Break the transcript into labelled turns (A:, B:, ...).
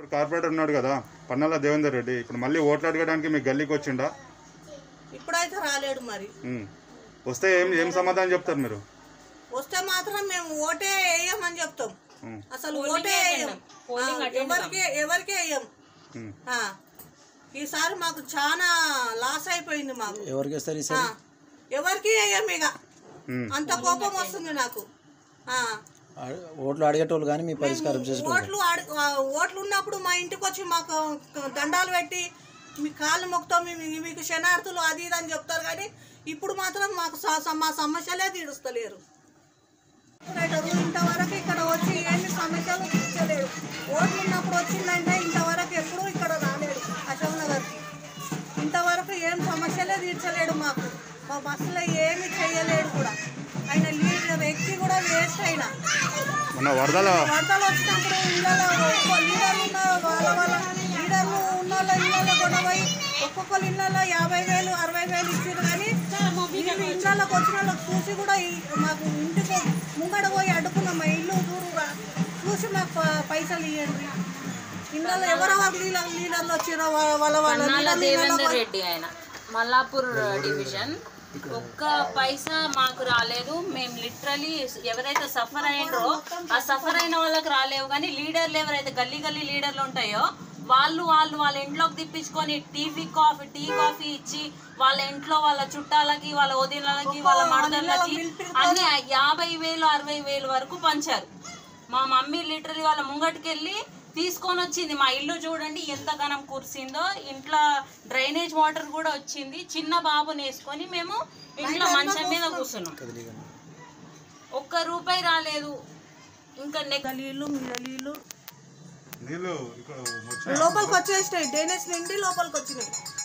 A: Corporator ఉన్నాడు కదా పన్నాల దేవేందర్ రెడ్డి ఇప్పుడు మళ్ళీ ఓట్లు అడగడానికి మీ గల్లీకి వచ్చిండా
B: ఇప్పుడైతే రాలేడు మరి
A: ఉమ్. వస్తే ఏం ఏం సమాధానం చెప్తారు మీరు
B: వస్తే మాత్రం మేము ఓటే వేయమని చెప్తాం
A: ఉమ్.
B: అసలు ఓటే వేయం ఆ, ఎవరికి ఎవరికి వేయం
A: ఉమ్.
B: ఆ, ఈసారి మాకు చాలా లాస్ అయిపోయింది మాకు
C: ఎవరికి వస్తారు
B: ఆ,
C: ఈసారి
B: ఎవరికి వేయం ఇక
A: ఉమ్.
B: అంత కోపం వస్తుంది నాకు ఆ,
C: ఆ- ఓట్లు అడిగేటోళ్ళు కానీ మీ పరిష్కారం చేసుకోవాలి
B: ఓట్లు ఆడ- ఆ, ఓట్లు ఉన్నప్పుడు మా ఇంటికి వచ్చి మాకు దండాలు పెట్టి మీ కాళ్ళు మొక్కుతాం మీ- మీకు శనార్థులు అది ఇది అని చెప్తారు కానీ ఇప్పుడు మాత్రం మాకు స- స- మా సమస్యలే తీరుస్తలేరు కార్పొరేటరు ఇంతవరకు ఇక్కడ వచ్చి ఏమి సమస్యలు తీర్చలేడు ఓట్లు ఉన్నప్పుడు వచ్చిందంటే ఇంతవరకు ఎప్పుడూ ఇక్కడ రాలేడు అశోక్ నగర్కి ఇంతవరకు ఏం సమస్యలే తీర్చలేడు మాకు మా బస్సులో ఏమి చేయలేడు కూడా ఆయన లీడర్ వ్యక్తి కూడా వేస్ట్ అయినా
A: మొన్న వరదల
B: వరదలు వచ్చినప్పుడు ఇళ్ళలో ఒక్కొక్క లీడర్లు ఉన్న వాళ్ళ వాళ్ళ లీడర్లు ఉన్న వాళ్ళ ఇళ్ళలో కూడా పోయి ఒక్కొక్కరు ఇళ్ళలో యాభై వేలు అరవై వేలు ఇచ్చారు కానీ వీళ్ళు ఇళ్ళలోకి వచ్చిన వాళ్ళకి చూసి కూడా ఈ- మాకు ఇంటికి ముంగడ పోయి అడుకున్నాం మా ఇల్లు దూరుగా చూసి మాకు ప- పైసలు ఇవ్వండి ఇళ్ళలో ఎవరెవరు లీడర్ లీడర్లు వచ్చిరో వాళ్ళ వాళ్ళ వాళ్ళ
D: పన్నాల
B: లీడర్లు
D: దేవేందర్
B: ఇళ్ళలో
D: రెడ్డి ఆయన మల్లాపూర్ డివిజన్ ఒక్క పైసా మాకు రాలేదు మేము లిటరలీ ఎవరైతే సఫర్ అయినరో ఆ సఫర్ అయిన వాళ్ళకి రాలేవు కానీ లీడర్లు ఎవరైతే గల్లీ గల్లీ లీడర్లు ఉంటాయో వాళ్ళు వాళ్ళు వాళ్ళ ఇంట్లోకి తిప్పించుకొని టీవీ కాఫీ టీ కాఫీ ఇచ్చి వాళ్ళ ఇంట్లో వాళ్ళ చుట్టాలకి వాళ్ళ వదినలకి వాళ్ళ మడదలకి అన్ని యాభై వేలు అరవై వేలు వరకు పంచారు మా మమ్మీ లిటరలీ వాళ్ళ ముంగటికెళ్ళి తీసుకొని వచ్చింది మా ఇల్లు చూడండి ఎంత ఘనం కురిసిందో ఇంట్లో డ్రైనేజ్ వాటర్ కూడా వచ్చింది చిన్న బాబుని వేసుకొని మేము ఇంట్లో మంచం మీద కూర్చున్నాం ఒక్క రూపాయి రాలేదు ఇంకా నెక్
B: గలీలు మిడలీలు
A: నీళ్ళు ఇక్కడ
B: లోపలికి వచ్చేసినాయి డ్రైనేజ్ నిండి లోపలికి వచ్చినాయి